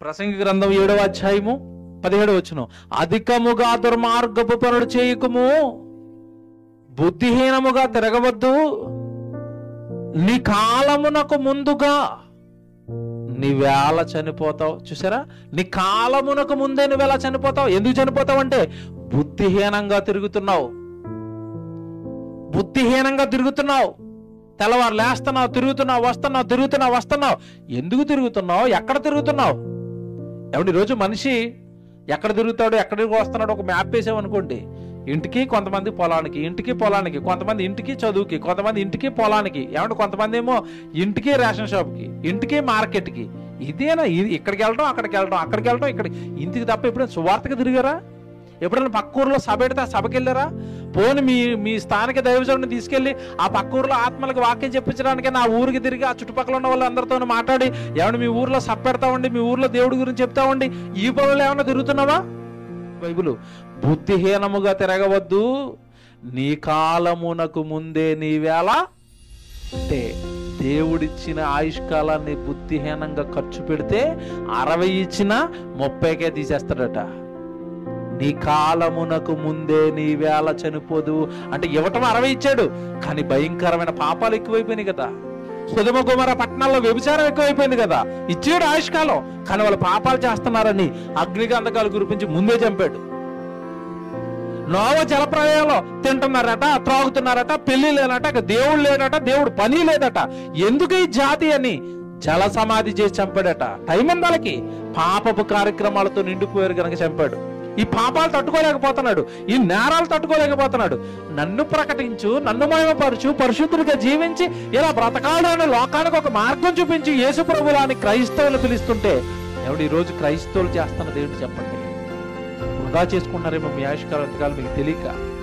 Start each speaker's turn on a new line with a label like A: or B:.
A: ప్రసంగి గ్రంథం ఏడవ అధ్యాయము పదిహేడు వచ్చును అధికముగా దుర్మార్గపు పనులు చేయకము బుద్ధిహీనముగా తిరగవద్దు నీ కాలమునకు ముందుగా నీ వేళ చనిపోతావు చూసారా నీ కాలమునకు ముందే నువ్వు ఎలా చనిపోతావు ఎందుకు చనిపోతావు అంటే బుద్ధిహీనంగా తిరుగుతున్నావు బుద్ధిహీనంగా తిరుగుతున్నావు తెల్లవారు లేస్తున్నావు తిరుగుతున్నావు వస్తున్నావు తిరుగుతున్నావు వస్తున్నావు ఎందుకు తిరుగుతున్నావు ఎక్కడ తిరుగుతున్నావు ఏమండి ఈరోజు మనిషి ఎక్కడ తిరుగుతాడు ఎక్కడికి వస్తున్నాడు ఒక మ్యాప్ వేసామనుకోండి ఇంటికి కొంతమంది పొలానికి ఇంటికి పొలానికి కొంతమంది ఇంటికి చదువుకి కొంతమంది ఇంటికి పొలానికి ఏమంటే కొంతమంది ఏమో ఇంటికి రేషన్ షాప్కి ఇంటికి మార్కెట్కి ఇదేనా ఇది ఇక్కడికి వెళ్ళడం అక్కడికి వెళ్ళడం అక్కడికి వెళ్ళడం ఇక్కడ ఇంటికి తప్ప ఎప్పుడైనా సువార్తకి తిరిగారా ఎప్పుడైనా పక్క ఊర్లో సభ పెడితే ఆ సభకి వెళ్ళారా పోని మీ మీ స్థానిక దైవజనుడిని తీసుకెళ్ళి ఆ పక్క ఊర్లో ఆత్మలకు వాక్యం చెప్పించడానికి నా ఊరికి తిరిగి ఆ చుట్టుపక్కల ఉన్న వాళ్ళందరితో మాట్లాడి ఏమన్నా మీ ఊర్లో సభ పెడతామండి మీ ఊర్లో దేవుడి గురించి చెప్తామండి ఈ పనులు ఏమన్నా తిరుగుతున్నావా బైబిల్ బుద్ధిహీనముగా తిరగవద్దు నీ కాలమునకు ముందే నీ వేళ అంటే దేవుడిచ్చిన ఆయుష్కాలాన్ని బుద్ధిహీనంగా ఖర్చు పెడితే అరవై ఇచ్చిన ముప్పైకే తీసేస్తాడట నీ కాలమునకు ముందే నీ వేళ చనిపోదు అంటే ఇవ్వటం అరవై ఇచ్చాడు కానీ భయంకరమైన పాపాలు ఎక్కువైపోయినాయి కదా సుధమ కుమార పట్టణాల్లో వ్యభిచారం ఎక్కువైపోయింది కదా ఇచ్చాడు ఆయుష్కాలం కానీ వాళ్ళు పాపాలు చేస్తున్నారని అగ్నిగంధకాలు కురిపించి ముందే చంపాడు నోవ జలప్రలయంలో తింటున్నారట త్రాగుతున్నారట పెళ్లి లేనట ఇక దేవుడు లేనట దేవుడు పని లేదట ఎందుకు ఈ జాతి అని జల సమాధి చేసి చంపాడట టైం ఉంది వాళ్ళకి పాపపు కార్యక్రమాలతో నిండిపోయారు కనుక చంపాడు ఈ పాపాలు తట్టుకోలేకపోతున్నాడు ఈ నేరాలు తట్టుకోలేకపోతున్నాడు నన్ను ప్రకటించు నన్ను మహిమపరచు పరిశుద్ధుడిగా జీవించి ఇలా బ్రతకాలని లోకానికి ఒక మార్గం చూపించి యేసు ప్రభులాని క్రైస్తవులు పిలుస్తుంటే ఎవడు ఈ రోజు క్రైస్తవులు చేస్తున్నది ఏంటి చెప్పండి వృధా చేసుకుంటున్నారేమో మీ ఆయుష్కాలం ఎంతకాలం మీకు తెలియక